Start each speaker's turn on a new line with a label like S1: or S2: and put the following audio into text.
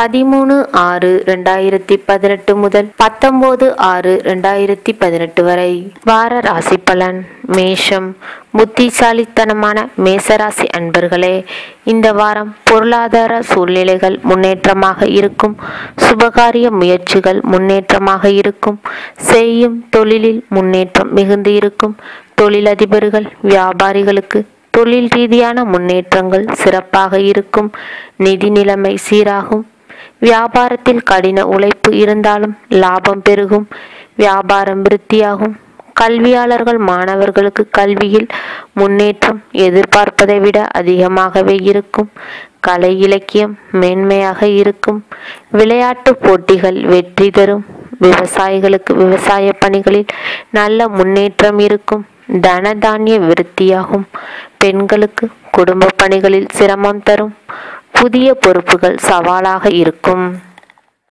S1: பதிமூணு ஆறு ரெண்டாயிரத்தி பதினெட்டு முதல் பத்தொன்பது ஆறு ரெண்டாயிரத்தி பதினெட்டு வரை வார ராசி பலன் மேஷம் புத்திசாலித்தனமான மேசராசி அன்பர்களே இந்த வாரம் பொருளாதார சூழ்நிலைகள் முன்னேற்றமாக இருக்கும் சுபகாரிய முயற்சிகள் முன்னேற்றமாக இருக்கும் செய்யும் தொழிலில் முன்னேற்றம் மிகுந்து இருக்கும் தொழிலதிபர்கள் வியாபாரிகளுக்கு தொழில் ரீதியான முன்னேற்றங்கள் சிறப்பாக இருக்கும் நிதி நிலைமை சீராகும் வியாபாரத்தில் கடின உழைப்பு இருந்தாலும் லாபம் பெருகும் வியாபாரம் விருத்தியாகும் கல்வியாளர்கள் மாணவர்களுக்கு கல்வியில் முன்னேற்றம் எதிர்பார்ப்பதை விட அதிகமாகவே இருக்கும் கலை இலக்கியம் மேன்மையாக இருக்கும் விளையாட்டு போட்டிகள் வெற்றி தரும் விவசாயிகளுக்கு விவசாய பணிகளில் நல்ல முன்னேற்றம் இருக்கும் தன தானிய விருத்தியாகும் பெண்களுக்கு குடும்ப பணிகளில் சிரமம் தரும் புதிய பொறுப்புகள் சவாலாக இருக்கும்